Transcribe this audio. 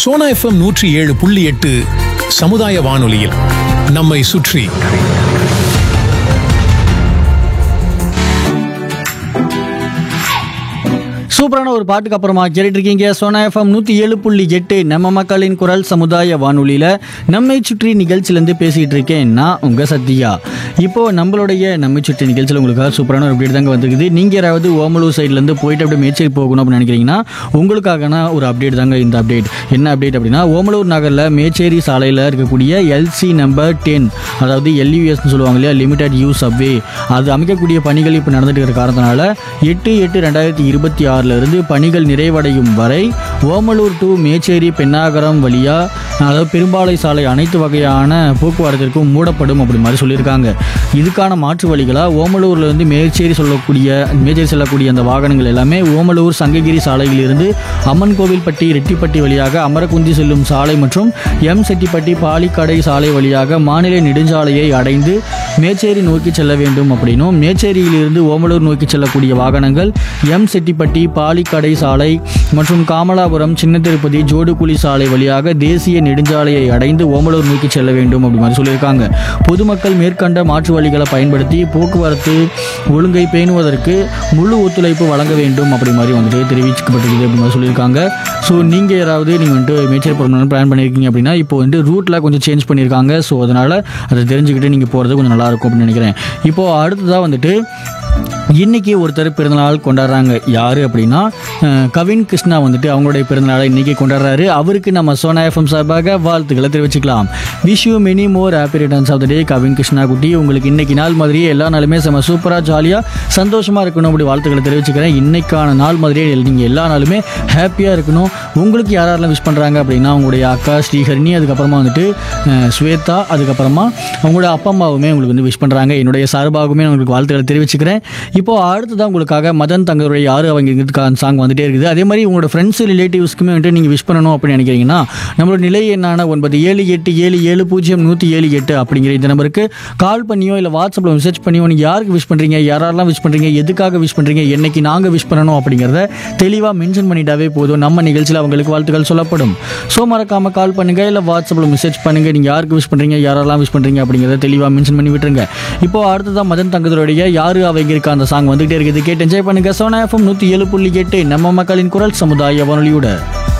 Sona FM நூற்றி ஏழு புள்ளி எட்டு சமுதாய வானொலியில் நம்மை சுற்றி சூப்பரான ஒரு பாட்டுக்கு அப்புறமா கேட்டுட்டு இருக்கீங்க சோனா எஃப்எம் நூற்றி ஏழு புள்ளி எட்டு நம்ம மக்களின் குரல் சமுதாய வானொலியில் நம்மை சுற்றி நிகழ்ச்சியிலேருந்து பேசிகிட்டு இருக்கேன் நான் உங்கள் சத்யா இப்போ நம்மளுடைய நம்மை சுற்றி நிகழ்ச்சியில் உங்களுக்காக சூப்பரான ஒரு அப்டேட் தாங்க வந்துருக்குது நீங்கள் யாராவது ஓமலூர் சைட்லேருந்து போயிட்டு அப்படியே மேச்சேரி போகணும் அப்படின்னு நினைக்கிறீங்கன்னா உங்களுக்காகனா ஒரு அப்டேட் தாங்க இந்த அப்டேட் என்ன அப்டேட் அப்படின்னா ஓமலூர் நகரில் மேச்சேரி சாலையில் இருக்கக்கூடிய எல்சி நம்பர் டென் அதாவது எல்யூஎஸ்னு சொல்லுவாங்க இல்லையா லிமிடெட் யூஸ் அப்வே அது அமைக்கக்கூடிய பணிகள் இப்போ நடந்துட்டு இருக்கிற காரணத்தினால எட்டு எட்டு ரெண்டாயிரத்தி இருபத்தி ஆறிலிருந்து பணிகள் நிறைவடையும் வரை ஓமலூர் டு மேச்சேரி பெண்ணாகரம் வழியா அதாவது பெரும்பாலை சாலை அனைத்து வகையான போக்குவரத்திற்கும் மூடப்படும் அப்படி மாதிரி சொல்லியிருக்காங்க இதுக்கான மாற்று வழிகளாக ஓமலூர்ல இருந்து மேச்சேரி சொல்லக்கூடிய மேச்சேரி செல்லக்கூடிய அந்த வாகனங்கள் எல்லாமே ஓமலூர் சங்ககிரி சாலையில் இருந்து அம்மன் கோவில்பட்டி ரெட்டிப்பட்டி வழியாக அமரகுந்தி செல்லும் சாலை மற்றும் எம் செட்டிப்பட்டி பாலிக்கடை சாலை வழியாக மாநில நெடுஞ்சாலையை அடைந்து மேச்சேரி நோக்கி செல்ல வேண்டும் அப்படின்னும் மேச்சேரியிலிருந்து ஓமலூர் நோக்கி செல்லக்கூடிய வாகனங்கள் எம் செட்டிப்பட்டி பாலிக்கடை சாலை மற்றும் காமலாபுரம் சின்ன திருப்பதி ஜோடுகுழி சாலை வழியாக தேசிய நெடுஞ்சாலையை அடைந்து ஓமலூர் நோக்கி செல்ல வேண்டும் அப்படி மாதிரி சொல்லியிருக்காங்க பொதுமக்கள் மேற்கண்ட மாற்று வழிகளை பயன்படுத்தி போக்குவரத்து ஒழுங்கை பேணுவதற்கு முழு ஒத்துழைப்பு வழங்க வேண்டும் அப்படி மாதிரி வந்துட்டு தெரிவிக்கப்பட்டிருக்குது அப்படி மாதிரி சொல்லியிருக்காங்க ஸோ நீங்கள் யாராவது நீங்கள் வந்துட்டு மேச்சேரி போகணும்னு பிளான் பண்ணியிருக்கீங்க அப்படின்னா இப்போ வந்து ரூட்டில் கொஞ்சம் சேஞ்ச் பண்ணியிருக்காங்க ஸோ அதனால் அதை தெரிஞ்சுக்கிட்டு நீங்கள் போகிறது கொஞ்சம் நல்லா இருக்கும் அப்படின்னு நினைக்கிறேன் இப்போது அடுத்ததாக வந்துட்டு இன்னைக்கு ஒருத்தர் பிறந்தநாள் கொண்டாடுறாங்க யாரு அப்படின்னா அஹ், கவின் கிருஷ்ணா வந்துட்டு அவங்களுடைய பிறந்தநாளை இன்னைக்கு கொண்டாடுறாரு அவருக்கு நம்ம சோனா எஃப்எம் சார்பாக வாழ்த்துக்களை தெரிவிச்சுக்கலாம் wish you many more happy returns of the day Kavin Krishna குட்டி உங்களுக்கு இன்னைக்கு நாள் மாதிரியே எல்லா நாளுமே செம்ம சூப்பராக ஜாலியாக சந்தோஷமாக இருக்கணும் அப்படி வாழ்த்துக்களை தெரிவிச்சுக்கிறேன் இன்னைக்கான நாள் மாதிரியே நீங்கள் எல்லா நாளுமே ஹாப்பியாக இருக்கணும் உங்களுக்கு யார் யாரெல்லாம் விஷ் பண்ணுறாங்க அப்படின்னா உங்களுடைய அக்கா ஸ்ரீஹரணி அதுக்கப்புறமா வந்துட்டு அஹ், ஸ்வேதா அதுக்கப்புறமா அவங்களோட அப்பா அம்மாவுமே உங்களுக்கு வந்து விஷ் பண்ணுறாங்க என்னுடைய சார்பாகவுமே நான் உங்களுக்கு வாழ்த்துக்களை தெரிவிச்சுக்கிறேன் இப்போ அடுத்ததான் உங்களுக்காக மதன் தங்களுடைய யாரு அவங்கிறதுக்கான சாங் வந்துட்டே இருக்குது அதே மாதிரி உங்களோட ஃப்ரெண்ட்ஸ் ரிலேட்டிவ்ஸ்க்குமே வந்துட்டு நீங்கள் விஷ் பண்ணணும் அப்படின்னு நினைக்கிறீங்கன்னா நம்மளோட நிலை எண்ணான ஒன்பது ஏழு எட்டு ஏழு ஏழு பூஜ்ஜியம் நூற்றி ஏழு எட்டு அப்படிங்கிற இந்த நம்பருக்கு கால் பண்ணியோ இல்லை வாட்ஸ்அப்பில் மெசேஜ் பண்ணியோ நீங்கள் யாருக்கு விஷ் பண்ணுறீங்க யாரெல்லாம் விஷ் பண்ணுறீங்க எதுக்காக விஷ் பண்ணுறீங்க என்னைக்கு நாங்கள் விஷ் பண்ணணும் அப்படிங்கிறத தெளிவாக மென்ஷன் பண்ணிட்டாவே போதும் நம்ம நிகழ்ச்சியில் அவங்களுக்கு வாழ்த்துக்கள் சொல்லப்படும் ஸோ மறக்காமல் கால் பண்ணுங்க இல்லை வாட்ஸ்அப்பில் மெசேஜ் பண்ணுங்க நீங்கள் யாருக்கு விஷ் பண்ணுறீங்க யாரெல்லாம் விஷ் பண்ணுறீங்க அப்படிங்கிறத தெளிவாக மென்ஷன் பண்ணி விட்டுருங்க இப்போ அடுத்ததான் மதன் தங்கதருடைய யாரு அவங்க இருக்கா அந்த சாங் வந்துகிட்டே இருக்குது கேட்டு என்ஜாய் பண்ணுங்க சோனா எஃப்எம் நூற்றி ஏழு புள்ளி எட்டு நம்ம மக்களின் குரல் சமுதாய வானொலியோட